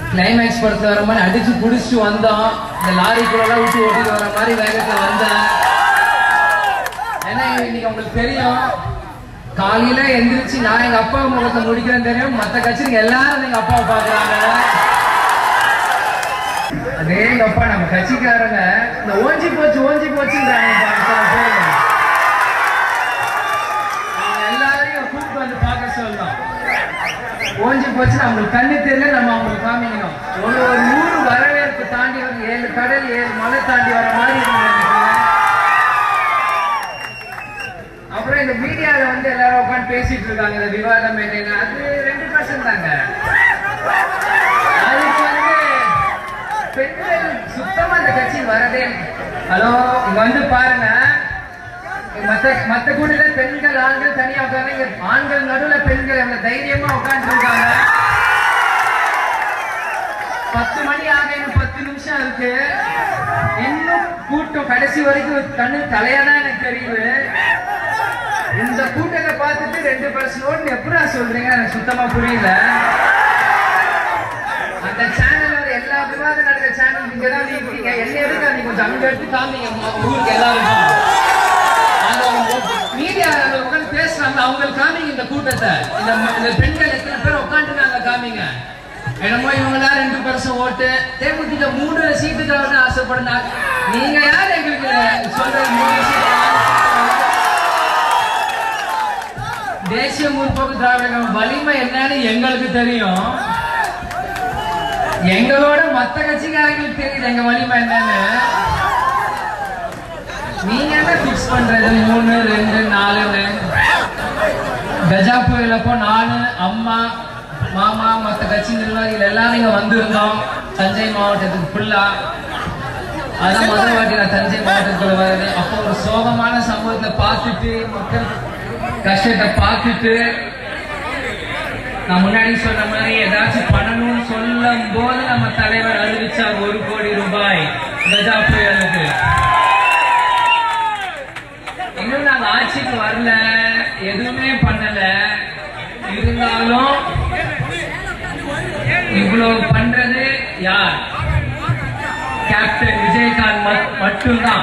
Climax படத்துல வர மாதிரி அடிச்சு புடிச்சிட்டு வந்தோம் இந்த லாரிக்குள்ளெல்லாம் விட்டு ஓட்டிட்டு வர மாதிரி வேகத்துல வந்தேன் ஏன்னா இன்னைக்கு உங்களுக்கு தெரியும் காலையில எந்திரிச்சு நான் எங்க அப்பா முகத்தை முடிக்கிறேன்னு தெரியும் மத்த கட்சிங்க எல்லாரும் எங்க அப்பாவை பாக்குறாங்க அதே எங்க அப்பா நம்ம கட்சிக்காரங்க இந்த ஓஞ்சி போச்சு ஓஞ்சி போச்சுன்றாங்க பாருங்க சில பேருங்க. அவங்க எல்லாரையும் கூப்பிட்டு வந்து பார்க்க சொல்லணும் ஓஞ்சி போச்சு நம்மளுக்கு கண்ணு தெரியல நம்ம அவங்களுக்கு காமிக்கணும் ஒரு ஒரு நூறு வரவேற்பு தாண்டி வந்து ஏழு கடல் ஏழு மலை தாண்டி வர மாதிரி இருக்கு நினைக்கிறேன் அப்புறம் இந்த மீடியால வந்து எல்லாரும் உட்காந்து பேசிட்டு இருக்காங்க இந்த விவாதம் என்னன்னு அது ரெண்டு பர்சன்ட் தாங்க அதுக்கு வந்து பெண்கள் சுத்தமா அந்த கட்சி வரதே ஹலோ இங்க வந்து பாருங்க இங்க மத்த மத்த கூட்டத்துல பெண்கள் ஆண்கள் தனியா உட்காந்து இங்க ஆண்கள் நடுவுல பெண்கள் எவ்வளவு தைரியமா உட்கார்ந்து இருக்காங்க பத்து மணி ஆக இன்னும் பத்து நிமிஷம் இருக்கு இன்னும் கூட்டம் கடைசி வரைக்கும் கண்ணு தலையா தான் எனக்கு தெரியுது இந்த கூட்டத்தை பார்த்துட்டு ரெண்டு பர்சன்ட் எப்படா சொல்றீங்க எனக்கு சுத்தமா புரியல அந்த சேனல் எல்லா விவாதம் நடக்கிற சேனல் இங்க தான் இருக்கீங்க என்ன எடுக்க நீங்க கொஞ்சம் அங்க எடுத்து காமிங்க ம- ஊருக்கு எல்லாருக்கும் மீடியா உட்காந்து பேசுறாங்க அவங்களுக்கு காமிங்க இந்த கூட்டத்தை இந்த ம- இந்த பெண்கள் எத்தனை பேர் உட்காந்துருக்காங்க காமிங்க என்னமோ இவங்களாம் ரெண்டு பர்சன் ஓட்டு தேமுதிக மூணு சீட்டுக்கு வந்து ஆசைப்படுனா நீங்க யார் எங்களுக்கு சொல்றது மூணு சீட்டு தேசிய முற்போக்கு திராவிடம் வலிமை என்னன்னு எங்களுக்கு தெரியும் எங்களோட மத்த கட்சிக்காரங்களுக்கு தெரியுது எங்க வலிமை என்னன்னு நீங்க என்ன பிக்ஸ் பண்றது மூணு ரெண்டு நாலுன்னு கஜா புயலப்போ நானு அம்மா மாமா மத்த கட்சி நிர்வாகிகள் எல்லாரும் இங்க வந்திருந்தோம் தஞ்சை மாவட்டத்துக்கு ஃபுல்லா அதான் முதல் வாட்டி நான் தஞ்சை மாவட்டத்துக்குள்ள வருது அப்போ ஒரு சோகமான சம்பவத்தை பார்த்துட்டு மக்கள் கஷ்டத்தை பார்த்துட்டு நான் முன்னாடி சொன்ன மாதிரி ஏதாச்சும் பண்ணணும்னு சொல்லும் போது நம்ம தலைவர் அறிவிச்சார் ஒரு கோடி ரூபாய் கஜா புயலுக்கு இன்னும் நாங்க ஆட்சிக்கு வரல எதுவுமே பண்ணல இருந்தாலும் இவ்வளவு பண்றது யார் கேப்டன் விஜயகாந்த் மட்- மட்டும்தான்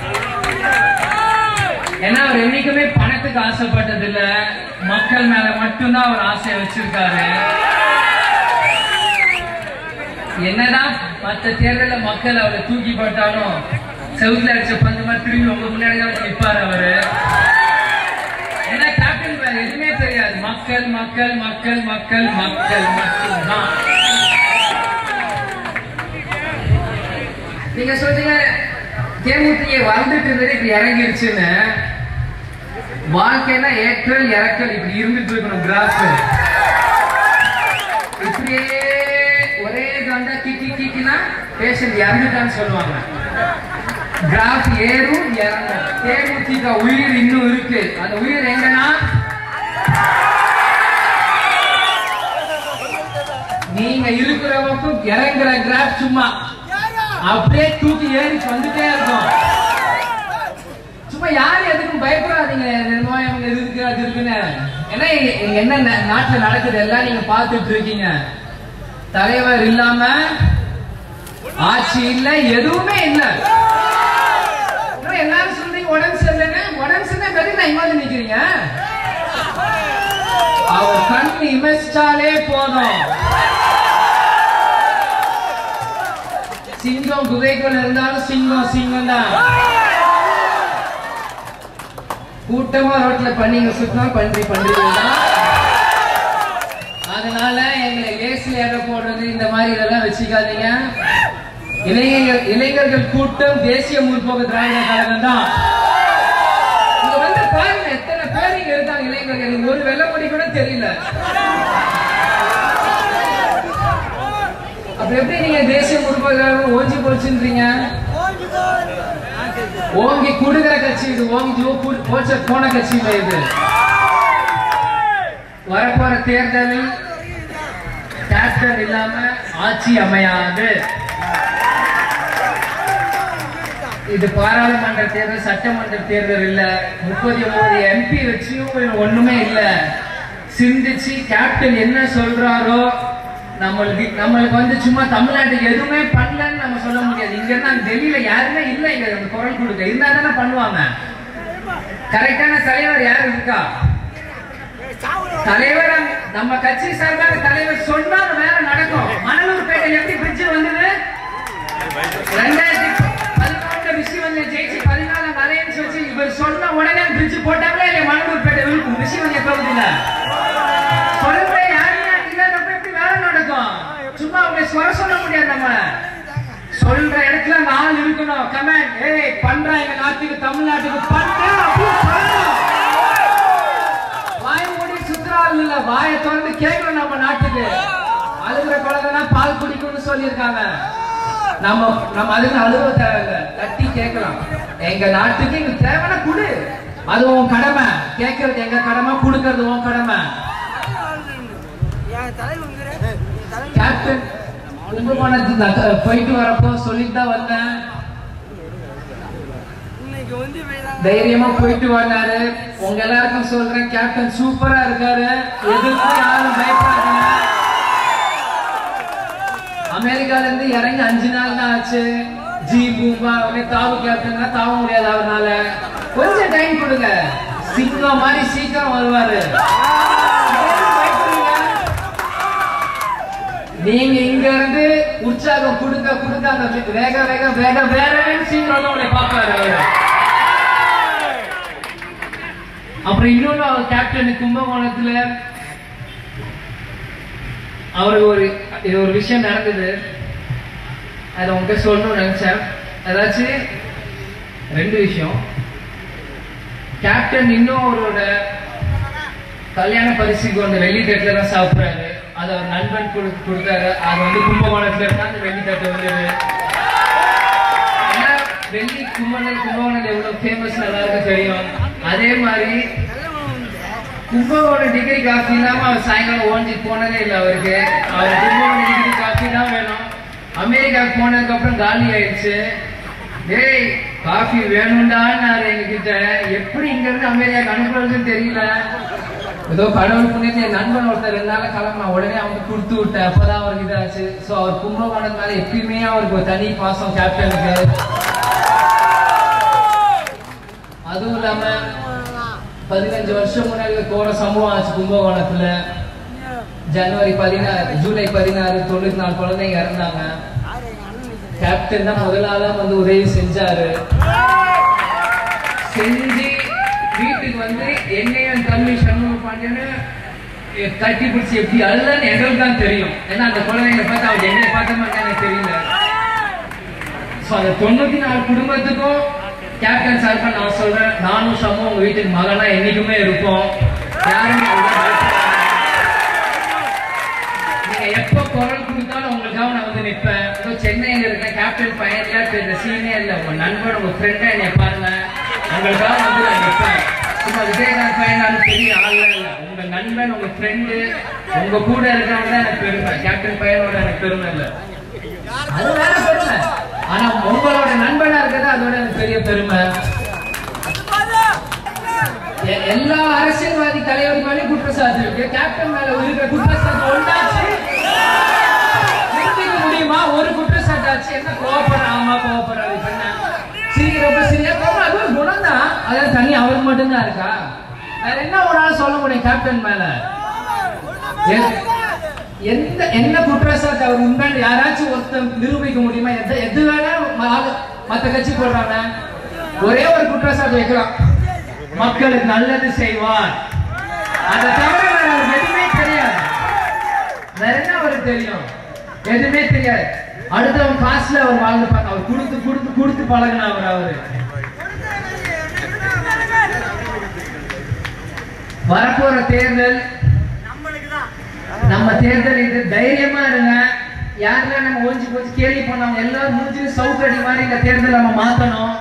ஏன்னா அவர் என்னைக்குமே பணத்துக்கு ஆசைப்பட்டது இல்ல மக்கள் மேல மட்டும்தான் அவர் ஆசையை வச்சிருக்காரு என்னதான் மற்ற தேர்தல்ல மக்கள் அவரை தூக்கி போட்டாலும் செவுத்துல அடிச்ச பந்து மாதிரி திரும்பி உங்க முன்னாடி தான் வந்து நிப்பாரு அவரு ஏன்னா கேப்டன் வேற எதுவுமே தெரியாது மக்கள் மக்கள் மக்கள் மக்கள் மக்கள் மட்டும்தான் நீங்க சொல்றீங்க தேமுதிக வந்துட்டு இருந்தது இப்படி இறங்கிருச்சுன்னு வாழ்க்கைனா ஏற்றல் இறக்கல் இப்படி இருந்துட்டு இருக்கணும் கிராஃப் இப்படியே ஒரே கண்டா கிக்கி கிக்கினா பேஷண்ட் இறந்துட்டான்னு சொல்லுவாங்க கிராஃப் ஏறும் இறங்கும் தேமுதிக உயிர் இன்னும் இருக்கு அந்த உயிர் எங்கன்னா நீங்க இருக்கிறவங்களுக்கும் இறங்குற கிராஃப் சும்மா அப்படியே தூக்கி ஏறி வந்துட்டே இருக்கும் சும்மா யாரும் எதுக்கும் பயப்படாதீங்க என்னமோ இவங்க இது இருக்கு அது இருக்குன்னு ஏன்னா இங்க- இங்க என்ன நா- நாட்டுல நடக்குது எல்லாம் நீங்க பார்த்துட்டு இருக்கீங்க தலைவர் இல்லாம ஆட்சி இல்ல எதுவுமே இல்ல இன்னும் எல்லாரும் சொல்றீங்க உடம்பு சரியில்லைன்னு உடம்பு சரியில்லை பிறகு நான் இங்க வந்து நிக்கிறீங்க அவர் கண் இமைச்சாலே போதும் சிங்கம் குகைக்குள்ள இருந்தாலும் சிங்கம் சிங்கம் தான் கூட்டமா ரோட்ல பண்ணீங்க சுத்தமா பன்றி பண்றீங்க தான் அதனால எங்களை லேசில் எடை போடுறது இந்த மாதிரி இதெல்லாம் வச்சுக்காதீங்க இளைஞர்கள் இளைஞர்கள் கூட்டம் தேசிய முற்போக்கு திராவிட கழகம் தான் இங்க வந்து பாருங்க எத்தனை பேர் இங்க இருக்காங்க இளைஞர்கள் எனக்கு ஒரு வெள்ளப்படி கூட தெரியல அப்ப எப்படி நீங்க தேசிய முற்போக்கு கழகம் ஓஞ்சி போச்சுன்றீங்க ஓங்கி குடுகிற கட்சி இது ஓங்கி கு- போச்ச போன கட்சி இல்ல இது வரப்போற தேர்தலில் கேப்டன் இல்லாம ஆட்சி அமையாது இது பாராளுமன்ற தேர்தல் சட்டமன்ற தேர்தல் இல்ல முப்பத்தி ஒன்பது எம்பி வச்சியும் ஒண்ணுமே இல்ல சிந்திச்சு கேப்டன் என்ன சொல்றாரோ நம்மளுக்கு நம்மளுக்கு வந்து சும்மா தமிழ்நாட்டுக்கு எதுவுமே பண்ணலன்னு நம்ம சொல்ல முடியாது இங்க இருந்தா டெல்லியில யாருமே இல்ல இங்க இந்த குரல் கொடுக்க இருந்தா தானே பண்ணுவாங்க கரெக்டான தலைவர் யாரு இருக்கா தலைவர் அங்க- நம்ம கட்சி சார்பாக தலைவர் சொன்னா அது வேலை நடக்கும் மணலூர் பேட்டையில் எப்படி பிரிட்ஜ் வந்தது ரெண்டாயிரத்தி பதினொன்று விஷயம் ஜெயிச்சு பதினாலாம் அலையன்ஸ் வச்சு இவர் சொன்ன உடனே பிரிட்ஜ் போட்டாங்களே இல்லையா மணலூர் பேட்டை விழுக்கும் விஷயம் பகுதியில சொல்லுங்க யாருமே இல்லாதப்ப எப்படி வேலை நடக்கும் சும்மா அவங்க சொல்ல சொல்ல முடியாது நம்ம சொல்ற இடத்துல அங்க ஆள் இருக்கணும் கமெண்ட் ஏய் பண்றா எங்க நாட்டுக்கு தமிழ்நாட்டுக்கு பண்ற அப்படின்னு சொல்லணும். வாய் மூடி சுத்துறாள் இல்ல வாயை திறந்து கேட்கணும் நம்ம நாட்டுக்கு அழுகுற குழந்தைனா பால் குடிக்கும்னு சொல்லியிருக்காங்க நம்ம நம்ம அதுக்கு அழுக தேவையில்ல தட்டி கேட்கலாம் எங்க நாட்டுக்கு எங்க தேவைன்னா குடு அது உன் கடமை கேட்கறது எங்க கடமை கொடுக்கறது உன் கடமை கேப்டன் கும்பகோணத்துக்கு நான் க- போயிட்டு வரப்போ சொல்லிட்டு தான் வந்தேன் தைரியமா போயிட்டு வந்தாரு உங்க எல்லாருக்கும் சொல்றேன் கேப்டன் சூப்பரா இருக்காரு எதுக்கும் யாரும் பயப்படாதீங்க அமெரிக்கால இருந்து இறங்கி அஞ்சு நாள் தான் ஆச்சு ஜி பூம்பா உடனே தாவு கேப்டன் தாவ முடியாது அவனால கொஞ்சம் டைம் கொடுங்க சிங்கம் மாதிரி சீக்கிரம் வருவாரு பயப்படுறீங்க? நீங்க இங்க இருந்து உற்சாகம் கொடுக்க கொடுக்க அந்த வேக வேக வேக வேற சீக்கிரம் வந்து உங்களை பார்ப்பாரு அவரு அப்புறம் இன்னொன்னு அவர் கேப்டன் கும்பகோணத்துல அவருக்கு ஒரு இது ஒரு விஷயம் நடந்தது அதை உங்ககிட்ட சொல்லணும்னு நினைச்சேன் அதாச்சும் ரெண்டு விஷயம் கேப்டன் இன்னும் அவரோட கல்யாண பரிசுக்கு வந்து வெள்ளி தட்டுல தான் சாப்பிடுறாரு அது அவர் நண்பன் கொடு கொடுத்தாரு அது வந்து கும்பகோணத்துல இருந்தா அந்த வெள்ளி தட்டு வந்தது ஏன்னா வெள்ளி கும்பகோணம் கும்பகோணம் எவ்வளவு ஃபேமஸ் எல்லாருக்கும் தெரியும் அதே மாதிரி கும்பகோணம் டிகிரி காஃபி இல்லாம அவர் சாயங்காலம் ஓஞ்சி போனதே இல்லை அவருக்கு அவர் கும்பகோணம் டிகிரி காஃபி தான் வேணும் அமெரிக்காவுக்கு போனதுக்கு அப்புறம் காலி ஆயிடுச்சு டேய் காஃபி வேணும்டான்னாரு எங்க கிட்ட எப்படி இங்க இருந்து அமெரிக்காவுக்கு அனுப்புறதுன்னு தெரியல ஏதோ கடவுள் புண்ணியத்தை என் நண்பன் ஒருத்தர் ரெண்டு நாள் கிளம்ப உடனே அவனுக்கு கொடுத்து விட்டேன் அப்பதான் அவருக்கு இதாச்சு சோ அவர் கும்பகோணம் மேல எப்பயுமே அவருக்கு ஒரு தனி பாசம் கேப்டனுக்கு அதுவும் இல்லாம பதினஞ்சு வருஷம் முன்னாடி ஒரு கோர சம்பவம் ஆச்சு கும்பகோணத்துல ஜனவரி பதினாறு ஜூலை பதினாறு தொண்ணூத்தி நாலு குழந்தைங்க இறந்தாங்க கேப்டன் தான் முதல் ஆளா வந்து உதவி செஞ்சாரு செஞ்சு வீட்டுக்கு வந்து என்னையும் தம்பி சண்முக பாண்டியன்னு கட்டி பிடிச்சி எப்படி அழுதான்னு எங்களுக்கு தான் தெரியும் ஏன்னா அந்த குழந்தைங்களை பார்த்து அவங்க என்னை பார்த்த மாதிரி எனக்கு தெரியல ஸோ அந்த தொண்ணூத்தி நாலு குடும்பத்துக்கும் கேப்டன் சார்பா நான் சொல்றேன் நானும் சமம் உங்க வீட்டுக்கு மகனா என்னைக்குமே இருப்போம் யாருமே அதுதான் பயப்படாதீங்க. நீங்க எப்ப குரல் கொடுத்தாலும் உங்களுக்காக நான் வந்து நிற்பேன் இதோ சென்னையில இருக்க கேப்டன் பையன்ல இந்த சீனியர்ல உங்க நண்பன் உங்க ஃப்ரெண்டா என்னை பாருங்க உங்களுக்காக வந்து நான் நிற்பேன் சும்மா விஜயகாந்த் பையனாலும் பெரிய ஆள்லாம் இல்ல உங்க நண்பன் உங்க ஃப்ரெண்டு உங்க கூட இருக்கிறவங்க தான் எனக்கு பெருமை கேப்டன் பையனோட எனக்கு பெருமை இல்லை அது வேற பெருமை ஆனா உங்களோட நண்பனா இருக்கிறது அதோட எனக்கு பெரிய பெருமை எ- எல்லா அரசியல்வாதி தலைவர் மேலயும் குற்றச்சாட்டு இருக்கு கேப்டன் மேல இருக்கிற குற்றச்சாட்டு ஒன்றாச்சு நிறுத்திக்க முடியுமா ஒரு குற்றச்சாட்டு ஆச்சு என்ன கோவப்படுற ஆமா கோவப்படுறாரு இப்ப என்ன சிரிக்கிறப்ப சிரியா கோபம் அது ஒரு குணம் தான் அதாவது தனி அவருக்கு மட்டும்தான் இருக்கா வேற என்ன ஒரு ஆள் சொல்ல முடியும் கேப்டன் மேல எ- எந்த என்ன குற்றச்சாட்டு அவர் உண்மைன்னு யாராச்சும் ஒருத்தர் நிரூபிக்க முடியுமா எது எது வேணா ம- ஆளு- மத்த கட்சி போடுறாங்க ஒரே ஒரு குற்றச்சாட்டு வைக்கலாம் மக்களுக்கு நல்லது செய்வார் அதை தவிர வேற அவருக்கு எதுவுமே தெரியாது வேற என்ன அவருக்கு தெரியும் எதுவுமே தெரியாது அடுத்தவன் காசுல அவர் வாழ்ந்து பார்க்க அவர் கொடுத்து கொடுத்து கொடுத்து பழகின அவர் அவரு வரப்போற தேர்தல் நம்ம தேர்தல் இது தைரியமா இருங்க யாரெல்லாம் நம்ம ஒழிஞ்சு போச்சு கேள்வி பண்ணவங்க எல்லாரும் மூஞ்சிலும் சவுக்கடி மாதிரி இந்த தேர்தல் நம்ம மாத்தணும்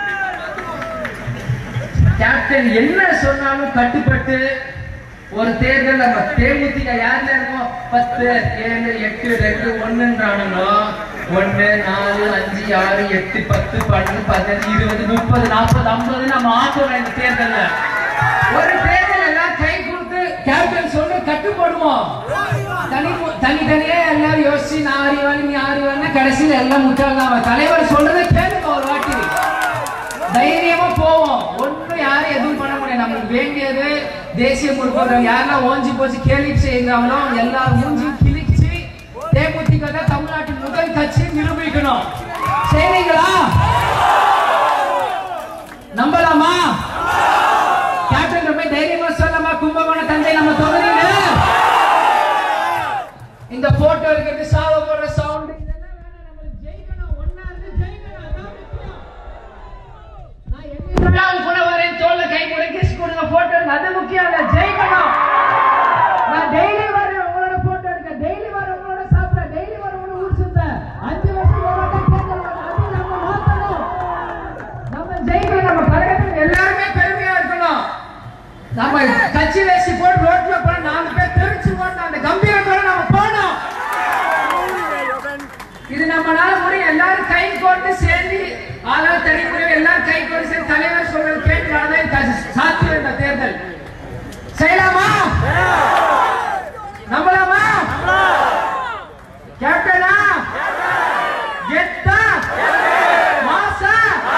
கேப்டன் என்ன சொன்னாலும் கட்டுப்பட்டு ஒரு தேர்தல் நம்ம தேமுதிக யாருல இருக்கோம் பத்து ஏழு எட்டு ரெண்டு ஒண்ணுன்றானுங்களோ ஒண்ணு நாலு அஞ்சு ஆறு எட்டு பத்து பன்னெண்டு பதினஞ்சு இருபது முப்பது நாற்பது ஐம்பது நம்ம ஆக்குறோம் இந்த தேர்தல்ல ஒரு தேர்தல் எல்லாம் கை கொடுத்து கேப்டன் சொல்ல கட்டுப்படுவோம் தனி தனித்தனியே எல்லாரும் யோசிச்சு நான் அறிவாளி நீ அறிவாளினா கடைசியில் எல்லாம் முட்டாள் தான் தலைவர் சொல்றதை கேளுங்க ஒரு வாட்டி தைரியமா போவோம் ஒண்ணும் யாரும் எதுவும் பண்ண முடியாது நமக்கு வேண்டியது தேசிய முற்போக்கம் யாரெல்லாம் ஓஞ்சி போச்சு கேள்வி செய்கிறாங்களோ எல்லாரும் மூஞ்சி கிழிச்சு தேமுதிக தான் தமிழ்நாட்டின் முதல் கட்சி நிரூபிக்கணும் செய்வீங்களா நம்பலாமா கேப்டன் ரொம்ப தைரியமா சொல்லலாமா கும்பகோணம் தந்தை நம்ம தொகுதியில இந்த போட்டோ இருக்கிறது சாவ போடுற சவுண்ட் இதெல்லாம் வேணாம் நம்மளுக்கு ஜெயிக்கணும் ஒண்ணா இருந்து ஜெயிக்கணும் அதான் முக்கியம் நான் என்னைக்கு கூட வரேன் தோல்ல கை கூட கிஸ் கொடுங்க போட்டோ அது முக்கியம் இல்ல ஜெயிக்கணும் நான் டெய்லி வரேன் உங்களோட போட்டோ எடுக்க டெய்லி வரேன் உங்களோட சாப்பிட டெய்லி வரேன் உங்களோட ஊர் சுத்த அஞ்சு வருஷம் போராட்டம் கேட்கல அது நம்ம மாத்தணும் நம்ம ஜெயிக்கணும் நம்ம கழகத்தில் எல்லாருமே பெருமையா இருக்கணும் நம்ம கட்சி வேசி போட்டு ரோட்ல போன நாலு பேர் தெரிச்சு போட்டோம் அந்த கம்பீரத்தோட நம்ம போனோம் இது நம்மளால முடியும் எல்லாரும் கை கோர்த்து சேர்ந்து ஆளால் தனி முடிவு எல்லாரும் கை கோர்த்து சேர்ந்து தலைவர் சொல்றது கேட்டு நடந்தா சாத்தியம் இந்த தேர்தல் செய்யலாமா நம்பலாமா கேப்டனா கெத்தா மாசா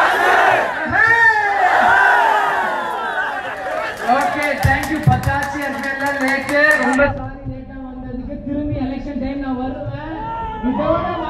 ஓகே தேங்க்யூ பத்தாச்சு எல்லாம் லேட்டு ரொம்ப சாரி லேட்டா வந்ததுக்கு திரும்பி எலெக்ஷன் டைம் நான் வருவேன் இதோட